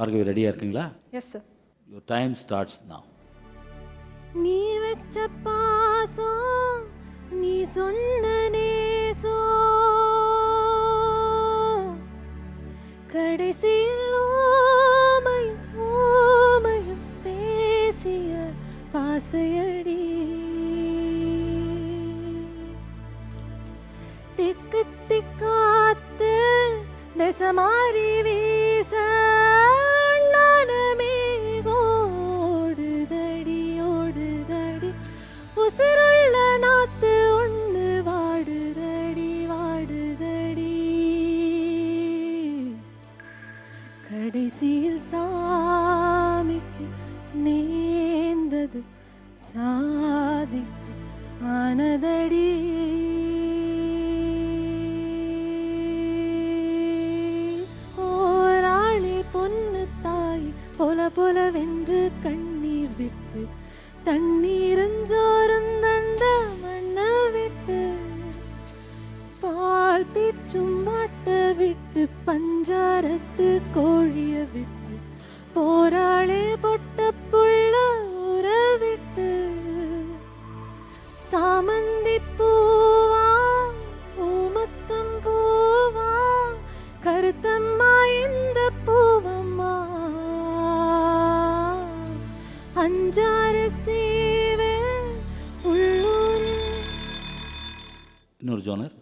பார்கவி ரெடியாக இருக்கீங்களா yes sir your time starts now நீ வச்ச பாசம் நீ சொன்ன நேசம் கடைசியில் ஓமையும் ஓமையும் பேசிய பாசையடி திக்கு திக்காத்து திசை மாறி வீச நானமே ஓடுதடி ஓடுதடி உசுருள்ள நாத்து ஒண்ணு வாடுதடி வாடுதடி கடைசியில் சாமிக்கு நேர்ந்தது சாதிக்கு ஆனதடி ஓராளி பொண்ணு தாய் பொல பொல வென்று கண்ணீர் விட்டு தண்ணீரஞ்சோருந்தந்த மண்ணை விட்டு பால் பீச்சும் மாட்ட விட்டு பஞ்சாரத்து கோழிய விட்டு போராளே பொட்ட புள்ள ஊற விட்டு சாமந்தி பூவா ஊமத்தம் பூவா கருத்தம்மா இந்த பூவம்மா அஞ்சாறு சீவே உள்ளூர் இன்னொரு ஜோனர்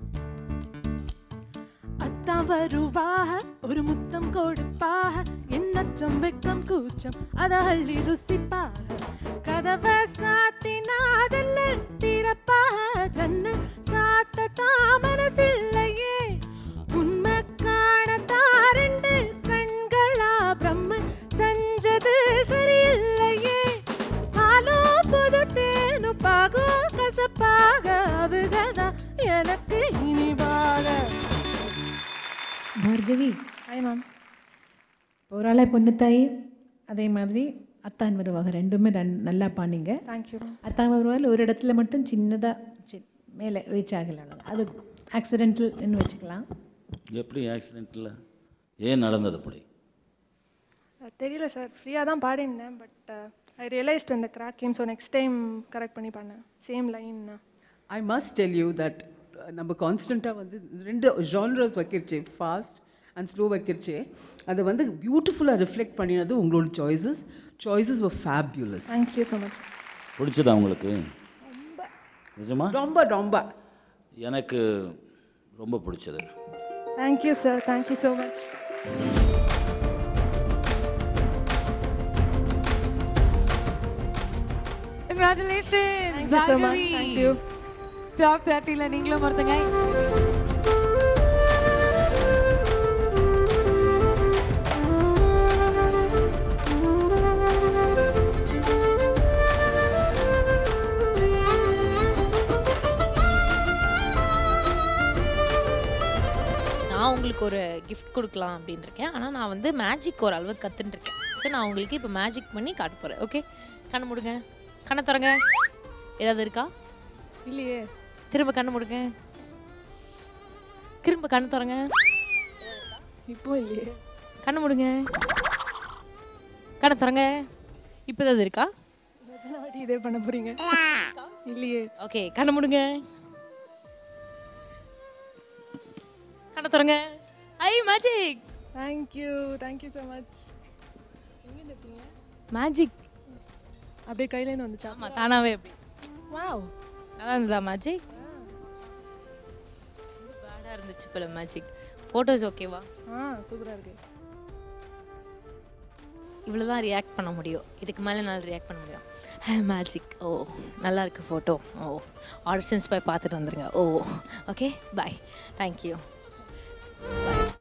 அத்தான் வருவாக ஒரு முத்தம் கொடுப்பாக என்னச்சம் வெக்கம் கூச்சம் அத அள்ளி ருசிப்பாக கதவை சாத்தினா ஜன்னல் திறப்பாக ஜன்னல் சாத்த தாமனசில்லையே உண்மை காணத்தான் ரெண்டு கண்களா பிரம்ம செஞ்சது சரியில்லையே ஆலோ புது தேனு பாகோ கசப்பாக அவுகதா எனக்கு இனிவாக பார்கவி ஹாய் மேம் போராளை பொண்ணுத்தாயி அதே மாதிரி அத்தான் வருவாங்க ரெண்டுமே நன்- நல்லா பாண்டிங்க தேங்க்யூ மேம் அத்தான் வருவாள் ஒரு இடத்துல மட்டும் சின்னதாக மேலே ரீச் ஆகலை அவ்வளவுதான். அது ஆக்சிடென்டல்னு வச்சுக்கலாம் எப்படி ஆக்சிடெண்ட்டில் ஏன் நடந்தது அப்படி தெரியல சார் ஃப்ரீயாக தான் பாடியிருந்தேன் பட் ஐ ரியலைஸ்ட் இந்த crack game so next time correct பண்ணி பண்ணேன் same line I must tell you that நம்ம கான்ஸ்டண்ட்டாக வந்து ரெண்டு ஜான்ரஸ் வைக்கிறச்சே ஃபாஸ்ட் அண்ட் ஸ்லோ வைக்கிறச்சே அதை வந்து பியூட்டிஃபுல்லாக ரிஃப்ளெக்ட் பண்ணினது உங்களோட choices choices were fabulous thank you so much பிடிச்சதா உங்களுக்கு நிஜமா ரொம்ப ரொம்ப எனக்கு ரொம்ப பிடிச்சது thank you sir thank you so much congratulations Thank you so much. Thank you. Top தேர்ட்டியில் நீங்களும் ஒருத்தங்க நான் உங்களுக்கு ஒரு கிஃப்ட் கொடுக்கலாம் அப்படின்னு இருக்கேன் ஆனால் நான் வந்து மேஜிக் ஒரு அளவுக்கு கற்றுன்னு இருக்கேன் ஸோ நான் உங்களுக்கு இப்போ மேஜிக் பண்ணி காட்ட போகிறேன் ஓகே கண்ணு முடுங்க கண்ணை திறங்க ஏதாவது இருக்கா இல்லையே திரும்ப கண்ணு முடுங்க திரும்ப கண்ணு திறங்க இப்போ இல்லையே கண்ணு முடுங்க கண்ணை திறங்க இப்போ ஏதாவது இருக்கா எத்தனை வாட்டி இதே பண்ண போறீங்க இல்லையே ஓகே கண்ணு முடுங்க கண்ணை திறங்க ஐ magic thank you thank you so much எங்கே இருக்கீங்க மேஜிக் அப்படியே கையிலேருந்து வந்துச்சா ஆமாம் தானாவே அப்படி வாவ் நல்லா இருந்ததா மேஜிக் பேடாக இருந்துச்சு போல மேஜிக் ஃபோட்டோஸ் ஓகேவா ஆ சூப்பராக இருக்கு இவ்வளோ தான் ரியாக்ட் பண்ண முடியும் இதுக்கு மேலே என்னால் ரியாக்ட் பண்ண முடியும் மேஜிக் ஓ நல்லா இருக்கு ஃபோட்டோ ஓ ஆடிஷன்ஸ் போய் பார்த்துட்டு வந்துருங்க ஓ ஓகே பாய் தேங்க்யூ பாய்